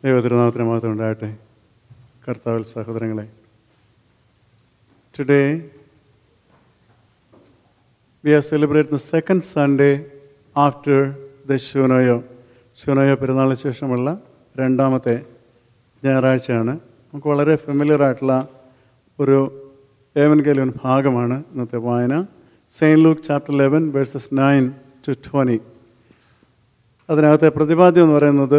ദൈവതിരുനാമത്തിന് മാത്രം ഉണ്ടാകട്ടെ കർത്താവിൽ സഹോദരങ്ങളെ today we are celebrate the second Sunday after the Shunoyo Shunoyo പെരുന്നാളിന് ശേഷമുള്ള രണ്ടാമത്തെ ഞായറാഴ്ചയാണ് നമുക്ക് വളരെ ഫെമിലിയർ ആയിട്ടുള്ള ഒരു ഏവൻഗേലിയൻ ഭാഗമാണ് ഇന്നത്തെ വായന saint Luke chapter eleven verses nine to twenty അതിനകത്തെ പ്രതിപാദ്യം എന്ന് പറയുന്നത്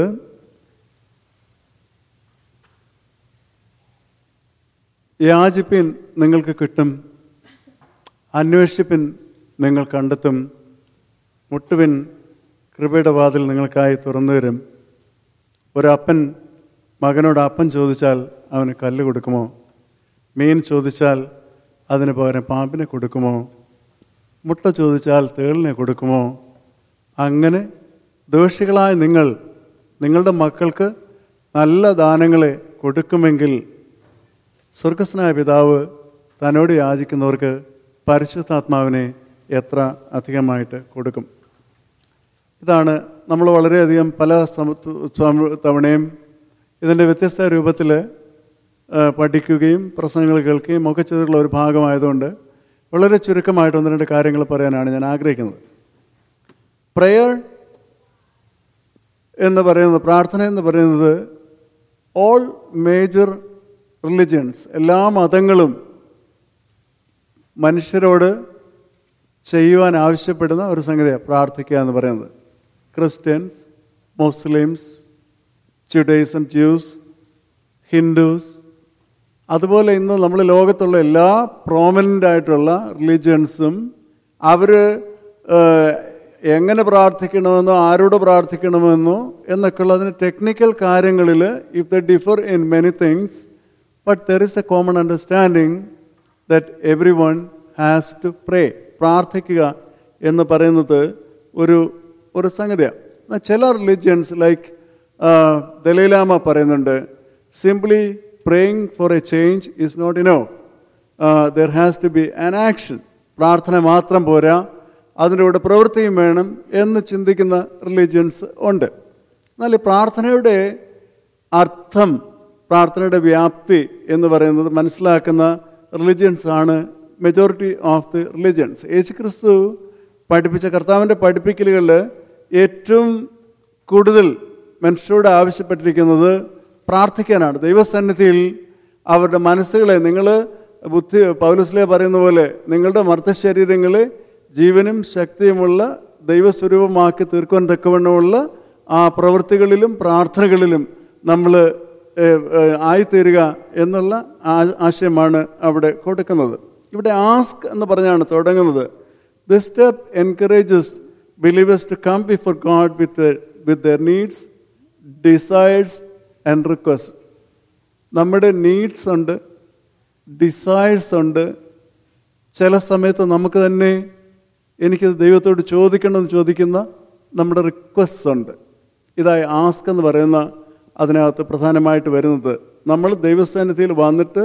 യാചിപ്പിൻ നിങ്ങൾക്ക് കിട്ടും അന്വേഷിപ്പിൻ നിങ്ങൾ കണ്ടെത്തും മുട്ടുവിൻ കൃപയുടെ വാതിൽ നിങ്ങൾക്കായി തുറന്നു തരും ഒരപ്പൻ മകനോട് അപ്പം ചോദിച്ചാൽ അവന് കല്ല് കൊടുക്കുമോ മീൻ ചോദിച്ചാൽ അതിന് പകരം പാമ്പിനെ കൊടുക്കുമോ മുട്ട ചോദിച്ചാൽ തേളിനെ കൊടുക്കുമോ അങ്ങനെ ദോഷികളായ നിങ്ങൾ നിങ്ങളുടെ മക്കൾക്ക് നല്ല ദാനങ്ങളെ കൊടുക്കുമെങ്കിൽ സ്വർഗസ്നായ പിതാവ് തന്നോട് യാചിക്കുന്നവർക്ക് പരിശുദ്ധാത്മാവിനെ എത്ര അധികമായിട്ട് കൊടുക്കും ഇതാണ് നമ്മൾ വളരെയധികം പല സമ- സമ- തവണയും ഇതിൻ്റെ വ്യത്യസ്ത രൂപത്തിൽ പഠിക്കുകയും പ്രസംഗങ്ങൾ കേൾക്കുകയും ഒക്കെ ചെയ്തിട്ടുള്ള ഒരു ഭാഗമായതുകൊണ്ട് വളരെ ചുരുക്കമായിട്ട് ഒന്ന് രണ്ട് കാര്യങ്ങൾ പറയാനാണ് ഞാൻ ആഗ്രഹിക്കുന്നത് പ്രയർ എന്ന് പറയുന്നത് പ്രാർത്ഥന എന്ന് പറയുന്നത് ഓൾ മേജർ റിലിജൻസ് എല്ലാ മതങ്ങളും മനുഷ്യരോട് ചെയ്യുവാൻ ആവശ്യപ്പെടുന്ന ഒരു സംഗതിയാണ് പ്രാർത്ഥിക്കുക എന്ന് പറയുന്നത് Christians Muslims Judaism Jews Hindus അതുപോലെ ഇന്ന് നമ്മൾ ലോകത്തുള്ള എല്ലാ പ്രോമിനൻ്റ് ആയിട്ടുള്ള റിലീജിയൻസും അവർ എങ്ങനെ പ്രാർത്ഥിക്കണമെന്നോ ആരോട് പ്രാർത്ഥിക്കണമെന്നോ എന്നൊക്കെയുള്ള അതിന് ടെക്നിക്കൽ കാര്യങ്ങളിൽ if they differ in many things but there is a common understanding that everyone has to pray പ്രാർത്ഥിക്കുക എന്ന് പറയുന്നത് ഒരു ഒരു സംഗതിയാണ് എന്നാൽ ചില റിലീജിയൻസ് ലൈക്ക് ദലൈലാമ പറയുന്നുണ്ട് simply praying for a change is not enough there has to be an action പ്രാർത്ഥന മാത്രം പോരാ അതിൻ്റെ കൂടെ പ്രവൃത്തിയും വേണം എന്ന് ചിന്തിക്കുന്ന റിലീജിയൻസ് ഉണ്ട് എന്നാൽ ഈ പ്രാർത്ഥനയുടെ അർത്ഥം പ്രാർത്ഥനയുടെ വ്യാപ്തി എന്ന് പറയുന്നത് മനസ്സിലാക്കുന്ന റിലിജിയൻസ് ആണ് മെജോറിറ്റി ഓഫ് ദി റിലിജിയൻസ് യേശു ക്രിസ്തു പഠിപ്പിച്ച കർത്താവിൻ്റെ പഠിപ്പിക്കലുകളിൽ ഏറ്റവും കൂടുതൽ മനുഷ്യരോട് ആവശ്യപ്പെട്ടിരിക്കുന്നത് പ്രാർത്ഥിക്കാനാണ് ദൈവസന്നിധിയിൽ അവരുടെ മനസ്സുകളെ നിങ്ങൾ ബുദ്ധി പൗലസ്ലേ പറയുന്ന പോലെ നിങ്ങളുടെ മർത്തശരീരങ്ങളെ ജീവനും ശക്തിയുമുള്ള ദൈവസ്വരൂപമാക്കി തീർക്കുവാൻ തക്കവണ്ണമുള്ള ആ പ്രവൃത്തികളിലും പ്രാർത്ഥനകളിലും നമ്മൾ ആയിത്തീരുക എന്നുള്ള ആ- ആശയമാണ് അവിടെ കൊടുക്കുന്നത് ഇവിടെ ആസ്ക് എന്ന് പറഞ്ഞാണ് തുടങ്ങുന്നത് the step encourages believers to come before God with with their needs desires and request നമ്മുടെ നീഡ്സ് ഉണ്ട് ഡിസൈഡ്സ് ഉണ്ട് ചില സമയത്ത് നമുക്ക് തന്നെ എനിക്ക് ദൈവത്തോട് ചോദിക്കണമെന്ന് ചോദിക്കുന്ന നമ്മുടെ റിക്വസ്റ്റ് ഉണ്ട് ഇതായി ആസ്ക് എന്ന് പറയുന്ന അതിനകത്ത് പ്രധാനമായിട്ട് വരുന്നത് നമ്മൾ ദൈവസന്നിധിയിൽ വന്നിട്ട്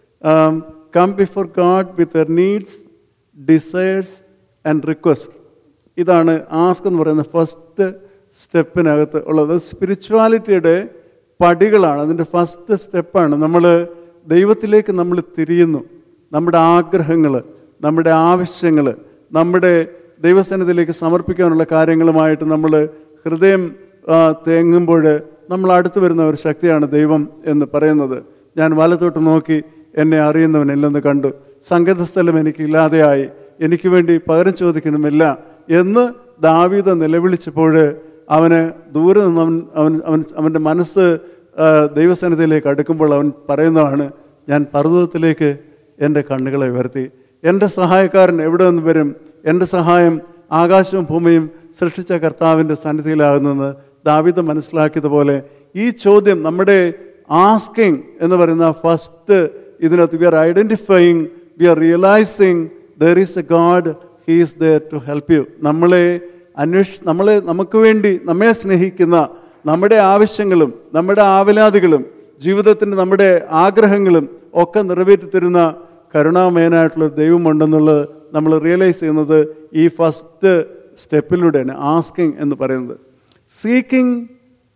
come before God with their needs desires and request ഇതാണ് ആസ്ക് എന്ന് പറയുന്ന ഫസ്റ്റ് സ്റ്റെപ്പിനകത്ത് ഉള്ളത് സ്പിരിച്വാലിറ്റിയുടെ പടികളാണ് അതിൻ്റെ ഫസ്റ്റ് സ്റ്റെപ്പാണ് നമ്മൾ ദൈവത്തിലേക്ക് നമ്മൾ തിരിയുന്നു നമ്മുടെ ആഗ്രഹങ്ങൾ നമ്മുടെ ആവശ്യങ്ങൾ നമ്മുടെ ദൈവസന്നിധിയിലേക്ക് സമർപ്പിക്കാനുള്ള കാര്യങ്ങളുമായിട്ട് നമ്മൾ ഹൃദയം ആ, തേങ്ങുമ്പോൾ നമ്മൾ അടുത്ത് വരുന്ന ഒരു ശക്തിയാണ് ദൈവം എന്ന് പറയുന്നത് ഞാൻ വലത്തോട്ട് നോക്കി എന്നെ അറിയുന്നവനില്ലെന്ന് കണ്ടു സംഗതസ്ഥലം എനിക്ക് ഇല്ലാതെയായി എനിക്ക് വേണ്ടി പകരം ചോദിക്കണമില്ല എന്ന് ദാവീദ നിലവിളിച്ചപ്പോൾ അവന് ദൂരെ നിന്ന് അവൻ അവൻ അവൻ അവൻ്റെ മനസ്സ് ആ, ദൈവസന്നിധിയിലേക്ക് അടുക്കുമ്പോൾ അവൻ പറയുന്നതാണ് ഞാൻ പർവ്വതത്തിലേക്ക് എൻ്റെ കണ്ണുകളെ ഉയർത്തി എൻ്റെ സഹായക്കാരൻ എവിടെ നിന്ന് വരും എൻ്റെ സഹായം ആകാശവും ഭൂമിയും സൃഷ്ടിച്ച കർത്താവിൻ്റെ സന്നിധിയിലാകുന്നെന്ന് ദാവിദ് മനസ്സിലാക്കിയതുപോലെ ഈ ചോദ്യം നമ്മുടെ ആസ്കിങ് എന്ന് പറയുന്ന ഫസ്റ്റ് ഇതിനകത്ത് we are identifying we are realising there is a God he's there to help you നമ്മളെ അന്വേഷ നമ്മളെ നമുക്ക് വേണ്ടി നമ്മെ സ്നേഹിക്കുന്ന നമ്മുടെ ആവശ്യങ്ങളും നമ്മുടെ ആവലാതികളും ജീവിതത്തിൻ്റെ നമ്മുടെ ആഗ്രഹങ്ങളും ഒക്കെ നിറവേറ്റി തരുന്ന കരുണാമയനായിട്ടുള്ള ദൈവമുണ്ടെന്നുള്ളത് നമ്മൾ റിയലൈസ് ചെയ്യുന്നത് ഈ ഫസ്റ്റ് സ്റ്റെപ്പിലൂടെയാണ് ആസ്കിങ് എന്ന് പറയുന്നത് സീക്കിംഗ്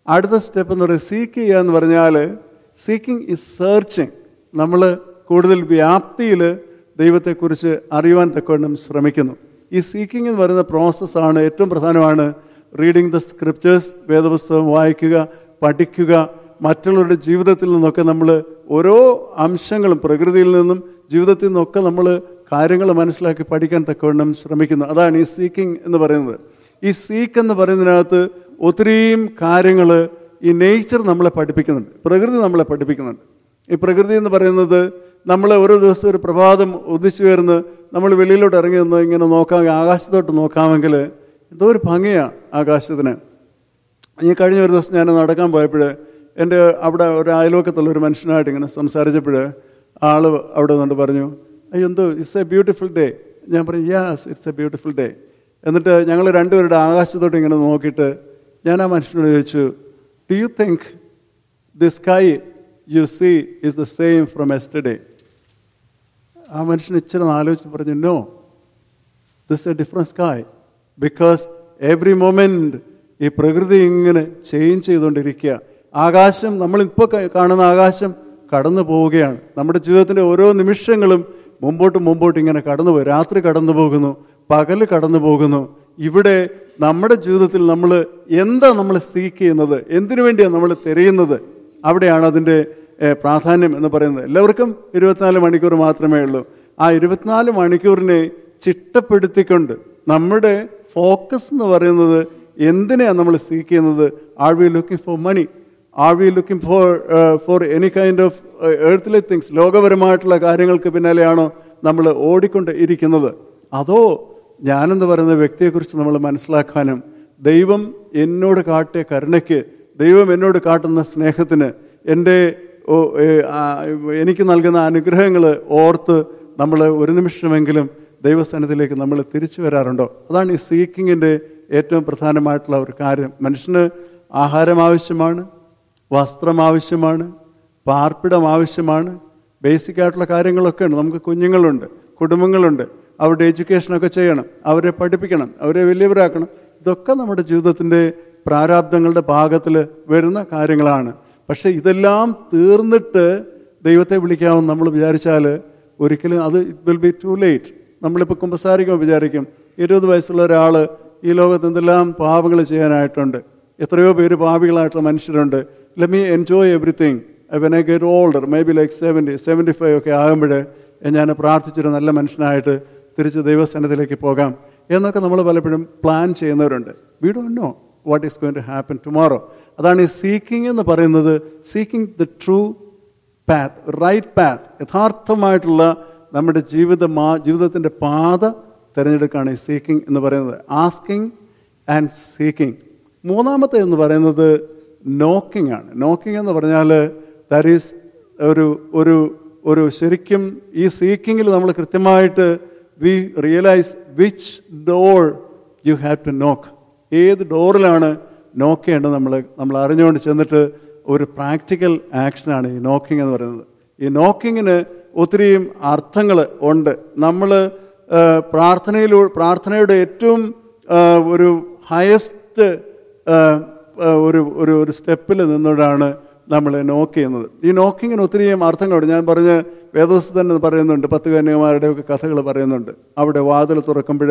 അടുത്ത സ്റ്റെപ്പ് എന്ന് പറയുന്നത് സീക്ക് ചെയ്യുക എന്ന് പറഞ്ഞാൽ സീക്കിംഗ് ഇസ് സെർച്ചിങ് നമ്മൾ കൂടുതൽ വ്യാപ്തിയിൽ ദൈവത്തെക്കുറിച്ച് അറിയുവാൻ തക്കവണ്ണം ശ്രമിക്കുന്നു ഈ സീക്കിംഗ് എന്ന് പറയുന്ന പ്രോസസ്സാണ് ഏറ്റവും പ്രധാനമാണ് റീഡിങ് ദ സ്ക്രിപ്റ്റേഴ്സ് വേദപുസ്തകം വായിക്കുക പഠിക്കുക മറ്റുള്ളവരുടെ ജീവിതത്തിൽ നിന്നൊക്കെ നമ്മൾ ഓരോ അംശങ്ങളും പ്രകൃതിയിൽ നിന്നും ജീവിതത്തിൽ നിന്നൊക്കെ നമ്മൾ കാര്യങ്ങൾ മനസ്സിലാക്കി പഠിക്കാൻ തക്കവണ്ണം ശ്രമിക്കുന്നു അതാണ് ഈ സീക്കിംഗ് എന്ന് പറയുന്നത് ഈ സീക്ക് എന്ന് പറയുന്നതിനകത്ത് ഒത്തിരിയും കാര്യങ്ങൾ ഈ നേച്ചർ നമ്മളെ പഠിപ്പിക്കുന്നുണ്ട് പ്രകൃതി നമ്മളെ പഠിപ്പിക്കുന്നുണ്ട് ഈ പ്രകൃതി എന്ന് പറയുന്നത് നമ്മൾ ഓരോ ദിവസം ഒരു പ്രഭാതം ഉദിച്ചു വരുന്ന നമ്മൾ വെളിയിലോട്ട് ഇറങ്ങി നിന്ന് ഇങ്ങനെ നോക്കാം ആകാശത്തോട്ട് നോക്കാമെങ്കിൽ എന്തോ ഒരു ഭംഗിയാണ് ആകാശത്തിന് ഈ കഴിഞ്ഞ ഒരു ദിവസം ഞാൻ നടക്കാൻ പോയപ്പോൾ എൻ്റെ അവിടെ ഒരു അയൽവക്കത്തുള്ള ഒരു മനുഷ്യനായിട്ട് ഇങ്ങനെ സംസാരിച്ചപ്പോൾ ആൾ അവിടെ നിന്നുകൊണ്ട് പറഞ്ഞു അയ്യോ എന്തോ ഇറ്റ്സ് എ ബ്യൂട്ടിഫുൾ ഡേ ഞാൻ പറഞ്ഞു yes it's a beautiful day എന്നിട്ട് ഞങ്ങൾ രണ്ടുപേരുടെ ആകാശത്തോട്ട് ഇങ്ങനെ നോക്കിയിട്ട് ഞാൻ ആ മനുഷ്യനോട് ചോദിച്ചു do you think the sky you see is the same from yesterday ആ മനുഷ്യൻ ഇച്ചിരി ആലോചിച്ച് പറഞ്ഞു no this a different sky because every moment ഈ പ്രകൃതി ഇങ്ങനെ ചേഞ്ച് ചെയ്തുകൊണ്ടിരിക്കുക ആകാശം നമ്മളിപ്പോൾ കാണുന്ന ആകാശം കടന്നു പോവുകയാണ് നമ്മുടെ ജീവിതത്തിൻ്റെ ഓരോ നിമിഷങ്ങളും മുമ്പോട്ട് മുമ്പോട്ട് ഇങ്ങനെ കടന്നു പോകും രാത്രി കടന്നു പോകുന്നു പകല് കടന്നു പോകുന്നു ഇവിടെ നമ്മുടെ ജീവിതത്തിൽ നമ്മൾ എന്താ നമ്മൾ സീക്ക് ചെയ്യുന്നത് എന്തിനു വേണ്ടിയാണ് നമ്മൾ തിരയുന്നത് അവിടെയാണ് അതിൻ്റെ ഏഹ്, പ്രാധാന്യം എന്ന് പറയുന്നത് എല്ലാവർക്കും ഇരുപത്തിനാല് മണിക്കൂർ മാത്രമേ ഉള്ളൂ ആ ഇരുപത്തിനാല് മണിക്കൂറിനെ ചിട്ടപ്പെടുത്തിക്കൊണ്ട് നമ്മുടെ ഫോക്കസ് എന്ന് പറയുന്നത് എന്തിനെയാണ് നമ്മൾ സീക്ക് ചെയ്യുന്നത് are we looking for money are we looking for for any kind of എർത്തിലെ തിങ്സ് ലോകപരമായിട്ടുള്ള കാര്യങ്ങൾക്ക് പിന്നാലെയാണോ നമ്മൾ ഓടിക്കൊണ്ട് ഇരിക്കുന്നത് അതോ ഞാനെന്ന് പറയുന്ന വ്യക്തിയെക്കുറിച്ച് നമ്മൾ മനസ്സിലാക്കാനും ദൈവം എന്നോട് കാട്ടിയ കരുണയ്ക്ക് ദൈവം എന്നോട് കാട്ടുന്ന സ്നേഹത്തിന് എൻ്റെ ഓ, ഏ, ആ, എനിക്ക് നൽകുന്ന അനുഗ്രഹങ്ങൾ ഓർത്ത് നമ്മൾ ഒരു നിമിഷമെങ്കിലും ദൈവസ്ഥാനത്തിലേക്ക് നമ്മൾ തിരിച്ചു വരാറുണ്ടോ അതാണ് ഈ സീക്കിങ്ങിൻ്റെ ഏറ്റവും പ്രധാനമായിട്ടുള്ള ഒരു കാര്യം മനുഷ്യന് ആഹാരം ആവശ്യമാണ് വസ്ത്രം ആവശ്യമാണ് പാർപ്പിടം ആവശ്യമാണ് ബേസിക് ആയിട്ടുള്ള കാര്യങ്ങളൊക്കെ ഉണ്ട് നമുക്ക് കുഞ്ഞുങ്ങളുണ്ട് കുടുംബങ്ങളുണ്ട് അവരുടെ എഡ്യൂക്കേഷനൊക്കെ ചെയ്യണം അവരെ പഠിപ്പിക്കണം അവരെ വലിയവരാക്കണം ഇതൊക്കെ നമ്മുടെ ജീവിതത്തിൻ്റെ പ്രാരാബ്ദങ്ങളുടെ ഭാഗത്തിൽ വരുന്ന കാര്യങ്ങളാണ് പക്ഷേ ഇതെല്ലാം തീർന്നിട്ട് ദൈവത്തെ വിളിക്കാമെന്ന് നമ്മൾ വിചാരിച്ചാൽ ഒരിക്കലും അത് it will be too late നമ്മളിപ്പോൾ കുമ്പസാരിക്കുമ്പോൾ വിചാരിക്കും ഇരുപത് വയസ്സുള്ള ഒരാൾ ഈ ലോകത്ത് എന്തെല്ലാം പാപങ്ങൾ ചെയ്യാനായിട്ടുണ്ട് എത്രയോ പേര് പാപികളായിട്ടുള്ള മനുഷ്യരുണ്ട് let me enjoy everything when I get older maybe like seventy seventy five ഒക്കെ ആകുമ്പോൾ ഞാൻ പ്രാർത്ഥിച്ചൊരു നല്ല മനുഷ്യനായിട്ട് തിരിച്ച് ദൈവസ്ഥാനത്തിലേക്ക് പോകാം എന്നൊക്കെ നമ്മൾ പലപ്പോഴും പ്ലാൻ ചെയ്യുന്നവരുണ്ട് we don't know what is going to happen tomorrow അതാണ് ഈ സീക്കിംഗ് എന്ന് പറയുന്നത് seeking the true path right path യഥാർത്ഥമായിട്ടുള്ള നമ്മുടെ ജീവിത മാ ജീവിതത്തിൻ്റെ പാത തിരഞ്ഞെടുക്കുകയാണ് ഈ സീക്കിംഗ് എന്ന് പറയുന്നത് ആസ്കിങ് ആൻഡ് സീക്കിംഗ് മൂന്നാമത്തെ എന്ന് പറയുന്നത് നോക്കിംഗ് ആണ് നോക്കിംഗ് എന്ന് പറഞ്ഞാൽ ദാറ്റ് ഈസ് ഒരു ഒരു ഒരു ശരിക്കും ഈ സീക്കിങ്ങിൽ നമ്മൾ കൃത്യമായിട്ട് we realise which door you have to knock ഏത് ഡോറിലാണ് നോക്ക് ചെയ്യേണ്ടത് നമ്മൾ നമ്മൾ അറിഞ്ഞുകൊണ്ട് ചെന്നിട്ട് ഒരു പ്രാക്ടിക്കൽ ആക്ഷനാണ് ഈ നോക്കിംഗ് എന്ന് പറയുന്നത് ഈ നോക്കിങ്ങിന് ഒത്തിരിയും അർത്ഥങ്ങൾ ഉണ്ട് നമ്മൾ പ്രാർത്ഥനയിലൂടെ പ്രാർത്ഥനയുടെ ഏറ്റവും ആ, ഒരു ഹയസ്റ്റ് ഒരു ഒരു ഒരു സ്റ്റെപ്പിൽ നിന്നുകൊണ്ടാണ് നമ്മൾ നോക്ക് ചെയ്യുന്നത് ഈ നോക്കിങ്ങിന് ഒത്തിരിയും അർത്ഥങ്ങളുണ്ട് ഞാൻ പറഞ്ഞ വേദവസ്തു തന്നെ പറയുന്നുണ്ട് പത്ത് കന്യകമാരുടെ ഒക്കെ കഥകൾ പറയുന്നുണ്ട് അവിടെ വാതിൽ തുറക്കുമ്പോൾ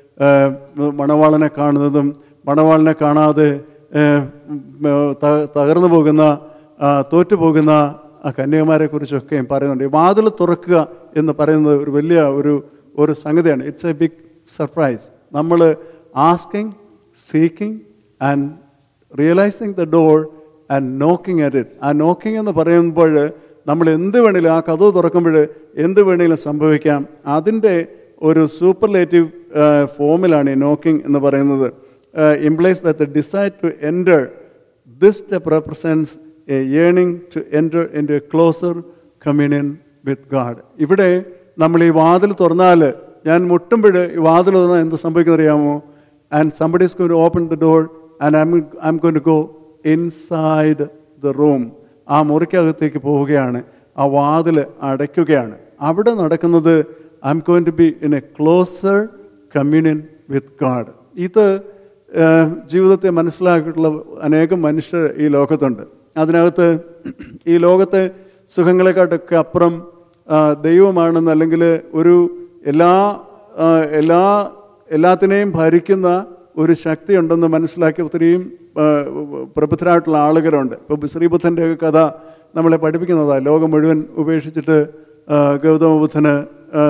മണവാളനെ കാണുന്നതും മണവാളനെ കാണാതെ ഏഹ്, ഉം, ത- തകർന്നു പോകുന്ന ആ, തോറ്റുപോകുന്ന ആ കന്യകമാരെ കുറിച്ചൊക്കെയും പറയുന്നുണ്ട് ഈ വാതിൽ തുറക്കുക എന്ന് പറയുന്നത് ഒരു വലിയ ഒരു ഒരു സംഗതിയാണ് ഇറ്റ്സ് എ ബിഗ് സർപ്രൈസ് നമ്മൾ asking seeking and realising the door and knocking at it ആ നോക്കിംഗ് എന്ന് പറയുമ്പോൾ നമ്മൾ എന്ത് വേണേലും ആ കഥ തുറക്കുമ്പോൾ എന്ത് വേണേലും സംഭവിക്കാം അതിൻ്റെ ഒരു സൂപ്പർലേറ്റീവ് ഫോമിലാണ് ഈ നോക്കിംഗ് എന്ന് പറയുന്നത് implies the desire to enter this step represents a yearning to enter in a closer communion with God ഇവിടെ നമ്മൾ ഈ വാതിൽ തുറന്നാൽ ഞാൻ മുട്ടുമ്പോൾ ഈ വാതിൽ തുറന്നാൽ എന്ത് സംഭവിക്കുന്നത് അറിയാമോ and somebody is going to open the door and I I am going to go inside the room ആ മുറിക്കകത്തേക്ക് പോവുകയാണ് ആ വാതിൽ അടയ്ക്കുകയാണ് അവിടെ നടക്കുന്നത് I am going to be in a closer communion with God ഇത് ഏഹ്, ജീവിതത്തെ മനസ്സിലാക്കിയിട്ടുള്ള അനേകം മനുഷ്യർ ഈ ലോകത്തുണ്ട് അതിനകത്ത് ഈ ലോകത്തെ സുഖങ്ങളെക്കാട്ടൊക്കെ അപ്പുറം ആ, ദൈവമാണെന്ന് അല്ലെങ്കിൽ ഒരു എല്ലാ ആ, എല്ലാ എല്ലാത്തിനെയും ഭരിക്കുന്ന ഒരു ശക്തി ഉണ്ടെന്ന് മനസ്സിലാക്കി ഒത്തിരിയും ആ, പ്രബുദ്ധരായിട്ടുള്ള ആളുകളുണ്ട് ഇപ്പോൾ ശ്രീബുദ്ധൻ്റെ കഥ നമ്മളെ പഠിപ്പിക്കുന്നതാണ് ലോകം മുഴുവൻ ഉപേക്ഷിച്ചിട്ട് ആ, ഗൗതമ ബുദ്ധന് ആ,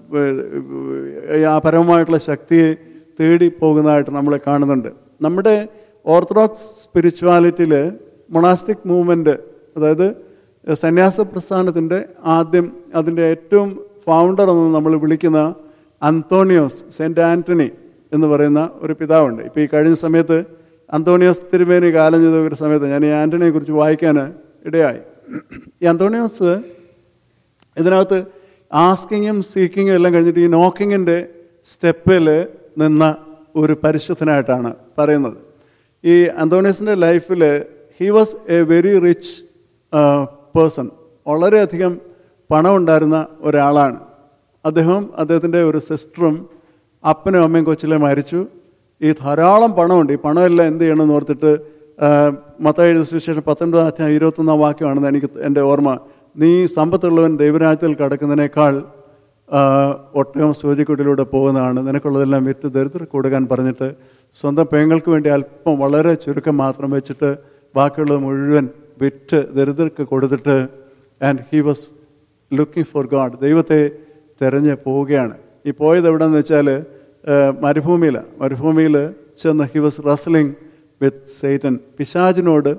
ഏ, ആ പരമമായിട്ടുള്ള ശക്തിയെ തേടി പോകുന്നതായിട്ട് നമ്മളെ കാണുന്നുണ്ട് നമ്മുടെ ഓർത്തഡോക്സ് സ്പിരിച്വാലിറ്റിയിൽ മൊണാസ്റ്റിക് മൂവ്മെൻറ്റ് അതായത് സന്യാസ പ്രസ്ഥാനത്തിൻ്റെ ആദ്യം അതിൻ്റെ ഏറ്റവും ഫൗണ്ടർ എന്ന് നമ്മൾ വിളിക്കുന്ന അന്തോണിയോസ് സെൻറ്റ് ആൻ്റണി എന്ന് പറയുന്ന ഒരു പിതാവുണ്ട് ഇപ്പോൾ ഈ കഴിഞ്ഞ സമയത്ത് അന്തോണിയോസ് തിരുമേനി കാലം ചെയ്ത ഒരു സമയത്ത് ഞാൻ ഈ ആൻ്റണിയെ കുറിച്ച് വായിക്കാൻ ഇടയായി ഈ അന്തോണിയോസ് ഇതിനകത്ത് ആസ്കിങ്ങും സീക്കിങ്ങും എല്ലാം കഴിഞ്ഞിട്ട് ഈ നോക്കിങ്ങിൻ്റെ സ്റ്റെപ്പിൽ നിന്ന ഒരു പരിശുദ്ധനായിട്ടാണ് പറയുന്നത് ഈ അന്തോണിയസിൻ്റെ ലൈഫിൽ he was a very rich person വളരെയധികം പണം ഉണ്ടായിരുന്ന ഒരാളാണ് അദ്ദേഹം അദ്ദേഹത്തിൻ്റെ ഒരു സിസ്റ്ററും അപ്പനും അമ്മയും കൊച്ചിലെ മരിച്ചു ഈ ധാരാളം പണമുണ്ട് ഈ പണമെല്ലാം എന്ത് ചെയ്യണമെന്ന് ഓർത്തിട്ട് മത്തായി സുവിശേഷം പത്തൊൻപതാം അധ്യായം ഇരുപത്തൊന്നാം വാക്യമാണെന്ന് എനിക്ക് എൻ്റെ ഓർമ്മ നീ സമ്പത്തുള്ളവൻ ദൈവരാജ്യത്തിൽ കടക്കുന്നതിനേക്കാൾ ആ, ഒട്ടകം സൂചിക്കുട്ടിലൂടെ പോകുന്നതാണ് നിനക്കുള്ളതെല്ലാം വിറ്റ് ദരിദ്ര കൊടുക്കാൻ പറഞ്ഞിട്ട് സ്വന്തം പെങ്ങൾക്ക് വേണ്ടി അല്പം വളരെ ചുരുക്കം മാത്രം വെച്ചിട്ട് ബാക്കിയുള്ളത് മുഴുവൻ വിറ്റ് ദരിദ്രർക്ക് കൊടുത്തിട്ട് and he was looking for God ദൈവത്തെ തിരഞ്ഞ് പോവുകയാണ് ഈ പോയത് എവിടെയെന്ന് വെച്ചാൽ മരുഭൂമിയിലാണ് മരുഭൂമിയിൽ ചെന്ന് he was wrestling with Satan പിശാജിനോട്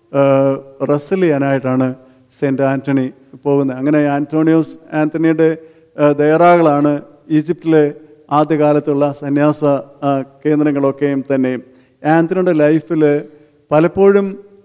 റസ്ൽ ചെയ്യാനായിട്ടാണ് സെൻറ്റ് ആൻ്റണി പോകുന്നത് അങ്ങനെ ആൻ്റോണിയോസ് ആൻ്റണിയുടെ ആ, ദയറാകളാണ് ഈജിപ്തിലെ ആദ്യകാലത്തുള്ള സന്യാസ ആ, കേന്ദ്രങ്ങളൊക്കെയും തന്നെ ആൻ്റണിയുടെ ലൈഫിൽ പലപ്പോഴും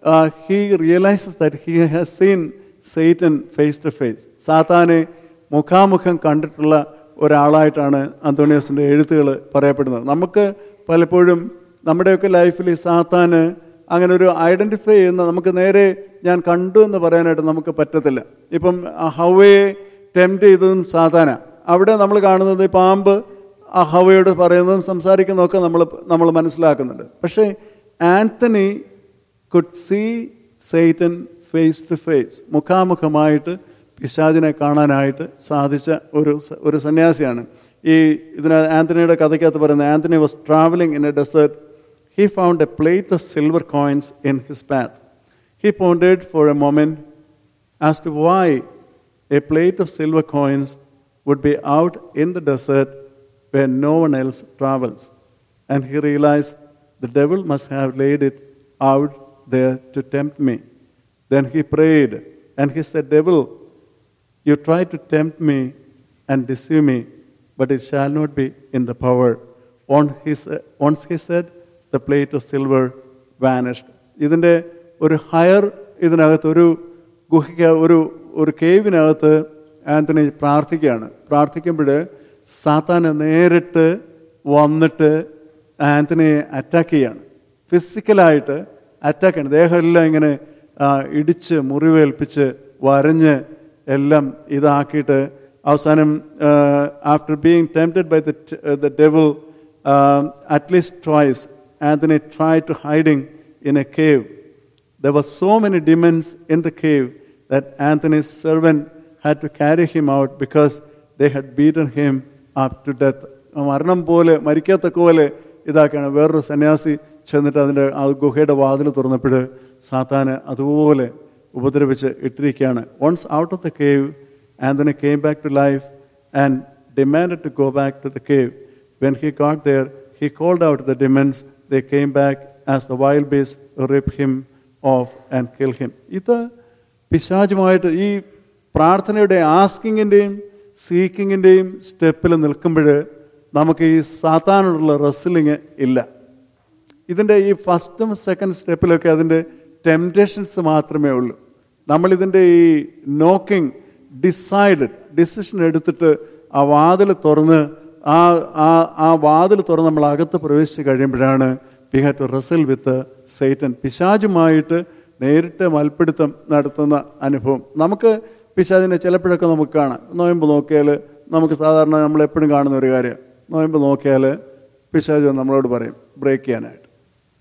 he realises that he has seen Satan face to face സാത്താനെ മുഖാമുഖം കണ്ടിട്ടുള്ള ഒരാളായിട്ടാണ് അന്തോണിയോസിൻ്റെ എഴുത്തുകൾ പറയപ്പെടുന്നത് നമുക്ക് പലപ്പോഴും നമ്മുടെയൊക്കെ ലൈഫിൽ ഈ സാത്താന് അങ്ങനെ ഒരു ഐഡൻറ്റിഫൈ ചെയ്യുന്ന നമുക്ക് നേരെ ഞാൻ കണ്ടു എന്ന് പറയാനായിട്ട് നമുക്ക് പറ്റത്തില്ല ഇപ്പം ആ ഹവയെ ടെംപ്റ്റ് ചെയ്തതും സാത്താന അവിടെ നമ്മൾ കാണുന്നത് ഈ പാമ്പ് ആ ഹവയോട് പറയുന്നതും സംസാരിക്കുന്നതൊക്കെ നമ്മൾ നമ്മൾ മനസ്സിലാക്കുന്നുണ്ട് പക്ഷേ Antony could see Satan face to face മുഖാമുഖമായിട്ട് പിശാചിനെ കാണാനായിട്ട് സാധിച്ച ഒരു സ- ഒരു സന്യാസിയാണ് ഈ ഇതിന് ആന്റണിയുടെ കഥയ്ക്കകത്ത് പറയുന്നത് Antony was travelling in a desert he found a plate of silver coins in his path he pondered for a moment as to why a plate of silver coins would be out in the desert where no one else travels. And he realized the devil must have laid it out there to tempt me. Then he prayed and he said, Devil, you try to tempt me and deceive me, but it shall not be in the power. On his, once he said, the plate of silver vanished. ഇതിൻ്റെ ഒരു higher ഇതിനകത്ത് ഒരു ഗുഹയ്ക്ക് ഒരു ഒരു കേവിനകത്ത് ആന്റണി പ്രാർത്ഥിക്കുകയാണ് പ്രാർത്ഥിക്കുമ്പോൾ സാത്താനെ നേരിട്ട് വന്നിട്ട് ആന്റണിയെ അറ്റാക്ക് ചെയ്യാണ് ഫിസിക്കലായിട്ട് അറ്റാക്ക് ചെയ്യണം ദേഹമെല്ലാം ഇങ്ങനെ ആ, ഇടിച്ച് മുറിവേൽപ്പിച്ച് വരഞ്ഞ് എല്ലാം ഇതാക്കിയിട്ട് അവസാനം after being tempted by the devil at least twice Antony try to hiding in a cave There were so many demons in the cave that Anthony's servant had to carry him out because they had beaten him up to death. മരണം പോലെ മരിക്കാത്തക്ക പോലെ ഇതാക്കുകയാണ് വേറൊരു സന്യാസി ചെന്നിട്ട് അതിൻ്റെ ആ ഗുഹയുടെ വാതിൽ തുറന്നപ്പോൾ സാത്താന് അതുപോലെ ഉപദ്രവിച്ച് ഇട്ടിരിക്കുകയാണ് once out of the cave Antony came back to life and demand to go back to the cave when he got there he called out the demons they came back as the wild beasts rip him off and kill him ഇത് പിശാചുമായിട്ട് ഈ പ്രാർത്ഥനയുടെ ആസ്കിങ്ങിൻ്റെയും സീക്കിങ്ങിൻ്റെയും സ്റ്റെപ്പിൽ നിൽക്കുമ്പോൾ നമുക്ക് ഈ സാത്താനോടുള്ള wrestling ഇല്ല ഇതിൻ്റെ ഈ ഫസ്റ്റും സെക്കൻഡ് സ്റ്റെപ്പിലൊക്കെ അതിൻ്റെ ടെംപ്റ്റേഷൻസ് മാത്രമേ ഉള്ളൂ നമ്മളിതിൻ്റെ ഈ നോക്കിംഗ് ഡിസൈഡഡ് ഡിസിഷൻ എടുത്തിട്ട് ആ വാതിൽ തുറന്ന് ആ ആ ആ വാതിൽ തുറന്ന് നമ്മൾ അകത്ത് പ്രവേശിച്ച് കഴിയുമ്പോഴാണ് we have to wrestle with Satan പിശാചുമായിട്ട് നേരിട്ട് മൽപ്പിടുത്തം നടത്തുന്ന അനുഭവം നമുക്ക് പിശാചിനെ ചിലപ്പോഴൊക്കെ നമുക്ക് കാണാം നോയമ്പ് നോക്കിയാൽ നമുക്ക് സാധാരണ നമ്മൾ എപ്പോഴും കാണുന്ന ഒരു കാര്യം നോയമ്പ് നോക്കിയാൽ പിശാച് നമ്മളോട് പറയും ബ്രേക്ക് ചെയ്യാനായിട്ട്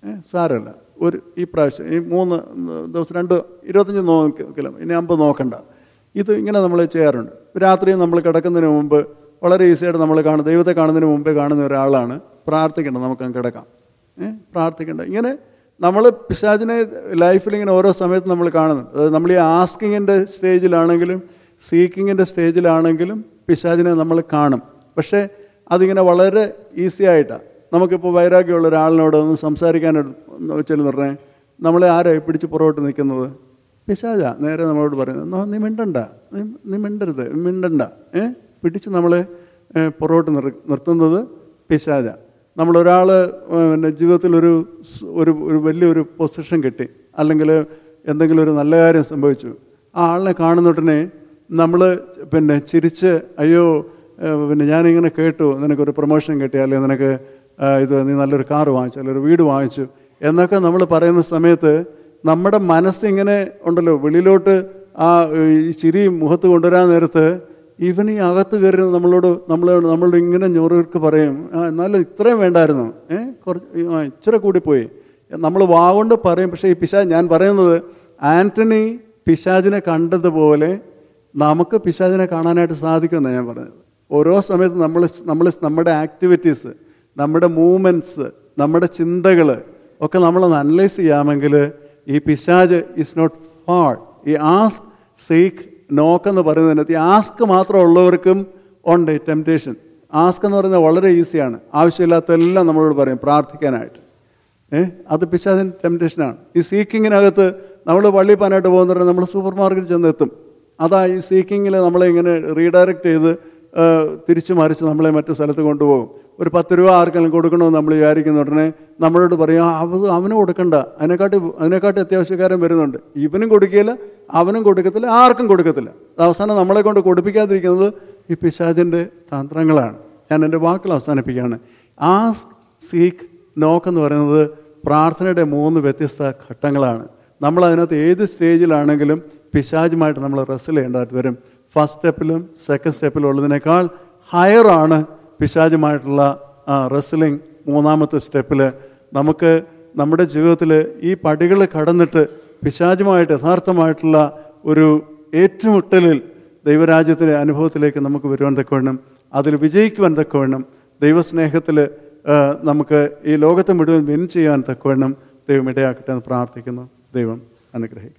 ഏ, സാരമില്ല ഒരു ഈ പ്രാവശ്യം ഈ മൂന്ന് ദിവസം രണ്ട് ഇരുപത്തഞ്ച് നോക്കില്ല ഇനി അമ്പത് നോക്കണ്ട ഇത് ഇങ്ങനെ നമ്മൾ ചെയ്യാറുണ്ട് രാത്രി നമ്മൾ കിടക്കുന്നതിന് മുമ്പ് വളരെ ഈസിയായിട്ട് നമ്മൾ കാണും ദൈവത്തെ കാണുന്നതിന് മുമ്പേ കാണുന്ന ഒരാളാണ് പ്രാർത്ഥിക്കേണ്ടത് നമുക്ക് അങ്ങ് കിടക്കാം ഏ പ്രാർത്ഥിക്കേണ്ട ഇങ്ങനെ നമ്മൾ പിശാചിനെ ലൈഫിൽ ഇങ്ങനെ ഓരോ സമയത്ത് നമ്മൾ കാണുന്നുണ്ട് അതായത് നമ്മൾ ഈ ആസ്കിങ്ങിൻ്റെ സ്റ്റേജിലാണെങ്കിലും സീക്കിങ്ങിൻ്റെ സ്റ്റേജിലാണെങ്കിലും പിശാചിനെ നമ്മൾ കാണും പക്ഷേ അതിങ്ങനെ വളരെ ഈസി ആയിട്ടാണ് നമുക്കിപ്പോൾ വൈരാഗ്യമുള്ള ഒരാളിനോട് ഒന്ന് സംസാരിക്കാൻ വെച്ചാൽ പറഞ്ഞേ നമ്മളെ ആരായി പിടിച്ച് പുറകോട്ട് നിൽക്കുന്നത് പിശാച നേരെ നമ്മളോട് പറയുന്നത് "നോ, നീ മിണ്ടണ്ട നീ നീ മിണ്ടരുത് മിണ്ടണ്ട ഏ പിടിച്ച് നമ്മളെ ഏ, പുറകോട്ട് നിർ നിർത്തുന്നത് പിശാച നമ്മളൊരാൾ പിന്നെ ജീവിതത്തിൽ ഒരു സ്- ഒരു ഒരു വലിയൊരു പൊസിഷൻ കിട്ടി അല്ലെങ്കിൽ എന്തെങ്കിലും ഒരു നല്ല കാര്യം സംഭവിച്ചു ആ ആളിനെ കാണുന്നോട്ടനെ നമ്മൾ പിന്നെ ചിരിച്ച് അയ്യോ ഏ, പിന്നെ ഞാനിങ്ങനെ കേട്ടു നിനക്കൊരു പ്രൊമോഷൻ കിട്ടി അല്ലെങ്കിൽ നിനക്ക് ആ, ഇത് നീ നല്ലൊരു കാറ് വാങ്ങിച്ചു അല്ലെങ്കിൽ ഒരു വീട് വാങ്ങിച്ചു എന്നൊക്കെ നമ്മൾ പറയുന്ന സമയത്ത് നമ്മുടെ മനസ്സിങ്ങനെ ഉണ്ടല്ലോ വെളിയിലോട്ട് ആ ഈ ചിരി മുഖത്ത് കൊണ്ടുവരാൻ നേരത്ത് ഇവൻ ഈ അകത്ത് കയറി നമ്മളോട് നമ്മൾ നമ്മളോട് ഇങ്ങനെ ഞൊറുക്ക് പറയും ആ എന്നാലും ഇത്രയും വേണ്ടായിരുന്നു ഏ കുറച്ച് ആ, ഇച്ചിരി കൂടിപ്പോയി നമ്മൾ വാഗൊണ്ട് പറയും പക്ഷേ ഈ പിശാജ് ഞാൻ പറയുന്നത് ആൻ്റണി പിശാജിനെ കണ്ടതുപോലെ നമുക്ക് പിശാചിനെ കാണാനായിട്ട് സാധിക്കുമെന്നാണ് ഞാൻ പറഞ്ഞത് ഓരോ സമയത്ത് നമ്മൾ നമ്മൾ നമ്മുടെ ആക്ടിവിറ്റീസ് നമ്മുടെ മൂവ്മെൻറ്റ്സ് നമ്മുടെ ചിന്തകൾ ഒക്കെ നമ്മളൊന്ന് അനലൈസ് ചെയ്യാമെങ്കിൽ ഈ പിശാജ് ഇസ് നോട്ട് ഫാൾ ഈ ആസ്ക് സീക്ക് നോക്ക് എന്ന് പറയുന്നതിനകത്ത് ഈ ആസ്ക് മാത്രം ഉള്ളവർക്കും ഉണ്ട് ടെംപ്റ്റേഷൻ ആസ്ക് എന്ന് പറയുന്നത് വളരെ ഈസിയാണ് ആവശ്യമില്ലാത്തെല്ലാം നമ്മളോട് പറയും പ്രാർത്ഥിക്കാനായിട്ട് ഏ അത് പിശാചിൻ്റെ ടെംപ്റ്റേഷനാണ് ഈ സീക്കിങ്ങിനകത്ത് നമ്മൾ പള്ളി പാനായിട്ട് പോകുന്നവരെ നമ്മൾ സൂപ്പർ മാർക്കറ്റിൽ ചെന്ന് എത്തും അതാ ഈ സീക്കിങ്ങിൽ നമ്മളെ ഇങ്ങനെ റീഡയറക്റ്റ് ചെയ്ത് ആ, തിരിച്ചു മറിച്ച് നമ്മളെ മറ്റു സ്ഥലത്ത് കൊണ്ടുപോകും ഒരു പത്ത് രൂപ ആർക്കെങ്കിലും കൊടുക്കണമെന്ന് നമ്മൾ വിചാരിക്കുന്ന ഉടനെ നമ്മളോട് പറയും "ആ, അത് അവന് കൊടുക്കണ്ട അതിനെക്കാട്ടി അതിനെക്കാട്ടി അത്യാവശ്യക്കാരൻ വരുന്നുണ്ട് ഇവനും കൊടുക്കില്ല അവനും കൊടുക്കത്തില്ല ആർക്കും കൊടുക്കത്തില്ല അവസാനം നമ്മളെ കൊണ്ട് കൊടുപ്പിക്കാതിരിക്കുന്നത് ഈ പിശാചിൻ്റെ തന്ത്രങ്ങളാണ് ഞാൻ എൻ്റെ വാക്കുകൾ അവസാനിപ്പിക്കുകയാണ് ആസ്ക് സീക്ക് നോക്ക് എന്ന് പറയുന്നത് പ്രാർത്ഥനയുടെ മൂന്ന് വ്യത്യസ്ത ഘട്ടങ്ങളാണ് നമ്മൾ അതിനകത്ത് ഏത് സ്റ്റേജിലാണെങ്കിലും പിശാചുമായിട്ട് നമ്മൾ റെസിൽ ചെയ്യേണ്ടതായിട്ട് വരും ഫസ്റ്റ് സ്റ്റെപ്പിലും സെക്കൻഡ് സ്റ്റെപ്പിലും ഉള്ളതിനേക്കാൾ ഹയറാണ് പിശാചുമായിട്ടുള്ള റെസ്ലിംഗ് മൂന്നാമത്തെ സ്റ്റെപ്പിൽ നമുക്ക് നമ്മുടെ ജീവിതത്തിൽ ഈ പടികൾ കടന്നിട്ട് പിശാചുമായിട്ട് യഥാർത്ഥമായിട്ടുള്ള ഒരു ഏറ്റുമുട്ടലിൽ ദൈവരാജ്യത്തിൻ്റെ അനുഭവത്തിലേക്ക് നമുക്ക് വരുവാൻ തക്കവണ്ണം അതിൽ വിജയിക്കുവാൻ തക്കവണ്ണം ദൈവസ്നേഹത്തിൽ നമുക്ക് ഈ ലോകത്തെ മുഴുവൻ വിൻ ചെയ്യാൻ തക്കവണ്ണം ദൈവം ഇടയാക്കട്ടെ എന്ന് പ്രാർത്ഥിക്കുന്നു ദൈവം അനുഗ്രഹിക്കും